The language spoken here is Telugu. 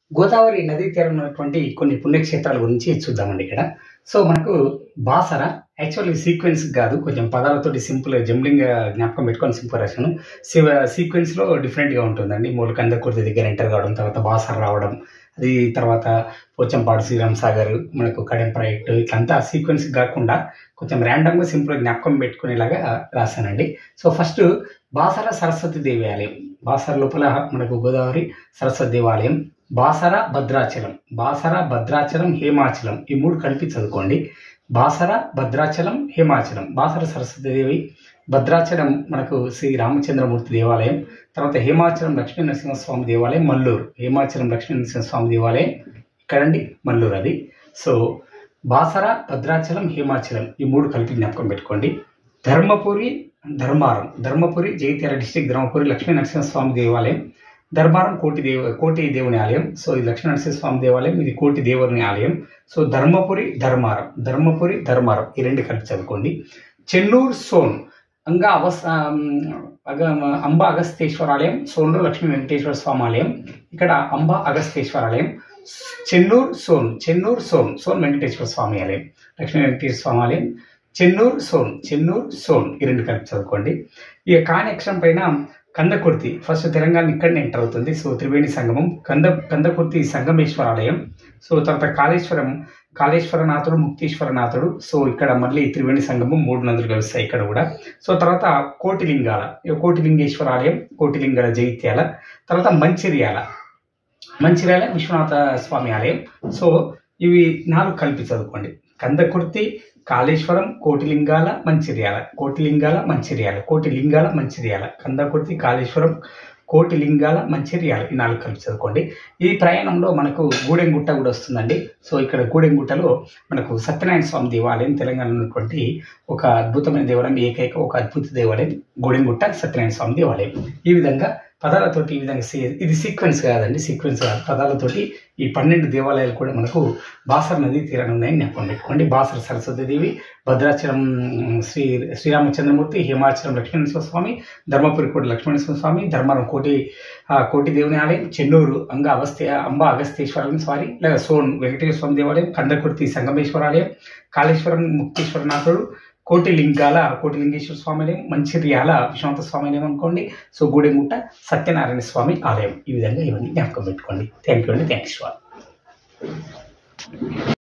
గోదావరి నదీ తీరం ఉన్నటువంటి కొన్ని పుణ్యక్షేత్రాల గురించి చూద్దామండి ఇక్కడ సో మనకు బాసర యాక్చువల్లీ సీక్వెన్స్ కాదు కొంచెం పదాలతోటి సింపుల్ జంబ్లింగ్ జ్ఞాపకం పెట్టుకొని సింపుల్ రాశాను సీక్వెన్స్ లో డిఫరెంట్ గా ఉంటుందండి మూల కందకుర్తి దగ్గర ఎంటర్ కావడం తర్వాత బాసర రావడం అది తర్వాత పోచంపాడు శ్రీరామ్ సాగర్ మనకు కడెం ప్రాజెక్టు ఇట్లంతా సీక్వెన్స్ కాకుండా కొంచెం ర్యాండమ్ గా సింపుల్ జ్ఞాపకం పెట్టుకునేలాగా రాశానండి సో ఫస్ట్ బాసర సరస్వతి దేవి ఆలయం బాసర లోపల మనకు గోదావరి సరస్వతి దేవాలయం బాసర భద్రాచలం బాసర భద్రాచలం హేమాచలం ఈ మూడు కలిపి చదువుకోండి బాసర భద్రాచలం హేమాచలం బాసర సరస్వతి దేవి భద్రాచలం మనకు శ్రీ రామచంద్రమూర్తి దేవాలయం తర్వాత హేమాచలం లక్ష్మీ నరసింహస్వామి దేవాలయం మల్లూరు హేమాచలం లక్ష్మీ నరసింహస్వామి దేవాలయం ఇక్కడండి మల్లూరు అది సో బాసర భద్రాచలం హేమాచలం ఈ మూడు కలిపి జ్ఞాపకం పెట్టుకోండి ధర్మపురి ధర్మారం ధర్మపురి జగిత్యాల డిస్టిక్ ధర్మపురి లక్ష్మీ నరసింహస్వామి దేవాలయం ధర్మారం కోటి దేవ కోటి దేవుని ఆలయం సో ఇది లక్ష్మీ నరసింహస్వామి దేవాలయం ఇది కోటి దేవుని ఆలయం సో ధర్మపురి ధర్మారం ధర్మపురి ధర్మారం ఈ రెండు కలిపి చదువుకోండి చెన్నూరు సోన్ అంగా అవస్ అగ అంబ అగస్తేశ్వర ఆలయం సోన్లో లక్ష్మీ వెంకటేశ్వర స్వామి ఆలయం ఇక్కడ అంబ అగస్తేశ్వర ఆలయం చెన్నూరు సోన్ చెన్నూరు సోన్ సోన్ వెంకటేశ్వర స్వామి ఆలయం లక్ష్మీ వెంకటేశ్వర స్వామి ఆలయం చెన్నూరు సోన్ చెన్నూరు సోన్ ఈ రెండు కలిపి చదువుకోండి ఇక కాని అక్షరం పైన కందకుర్తి ఫస్ట్ తెలంగాణ ఇక్కడనే ఎంటర్ అవుతుంది సో త్రివేణి సంగమం కంద కందకుర్తి సంగమేశ్వర ఆలయం సో తర్వాత కాళేశ్వరం కాళేశ్వరనాథుడు ముక్తీశ్వరనాథుడు సో ఇక్కడ మళ్ళీ త్రివేణి సంగమం మూడు నదులు కలుస్తాయి ఇక్కడ కూడా సో తర్వాత కోటిలింగాల కోటిలింగేశ్వర ఆలయం కోటిలింగాల జైత్యాల తర్వాత మంచిర్యాల మంచిర్యాల విశ్వనాథ స్వామి ఆలయం సో ఇవి నాలుగు కలిపి చదువుకోండి కందకుర్తి కాళేశ్వరం కోటిలింగాల మంచిర్యాల కోటిలింగాల మంచిర్యాల కోటిలింగాల మంచిర్యాల కందకుర్తి కాళేశ్వరం కోటిలింగాల మంచిర్యాల ఈ నాలుగు కలిపి చదువుకోండి ఈ ప్రయాణంలో మనకు గూడెంగుట్ట కూడా వస్తుందండి సో ఇక్కడ గూడెంగుట్టలో మనకు సత్యనారాయణ స్వామి దేవాలయం తెలంగాణ ఉన్నటువంటి ఒక అద్భుతమైన దేవాలయం ఏకైక ఒక అద్భుత దేవాలయం గూడెంగుట్ట సత్యనారాయణ స్వామి దేవాలయం ఈ విధంగా పదాలతోటి ఈ విధంగా ఇది సీక్వెన్స్ కాదండి సీక్వెన్స్ కాదు పదాలతోటి ఈ పన్నెండు దేవాలయాలు కూడా మనకు బాసర నది తీరాన్ని ఉన్నాయని జ్ఞాపకం పెట్టుకోండి బాసర సరస్వతి దేవి భద్రాచలం శ్రీ శ్రీరామచంద్రమూర్తి హిమాచలం లక్ష్మీనరసింహ స్వామి ధర్మపురి కోటి లక్ష్మీనరసింహ స్వామి ధర్మవరం కోటి కోటి దేవుని ఆలయం చెన్నూరు అంగ అవస్థ అంబ అగస్తేశ్వరం సారీ లేదా సోన్ వెంకటేశ్వర స్వామి దేవాలయం కందకుర్తి సంగమేశ్వర ఆలయం కాళేశ్వరం ముక్తేశ్వరనాథుడు కోటిలింగాల కోటిలింగేశ్వర స్వామి ఆలయం మంచిర్యాల విశ్వనాథ స్వామి ఆలయం అనుకోండి సో గూడెంగుట్ట సత్యనారాయణ స్వామి ఆలయం ఈ విధంగా ఇవన్నీ జ్ఞాపకం పెట్టుకోండి థ్యాంక్ యూ అండి థ్యాంక్స్ ఫర్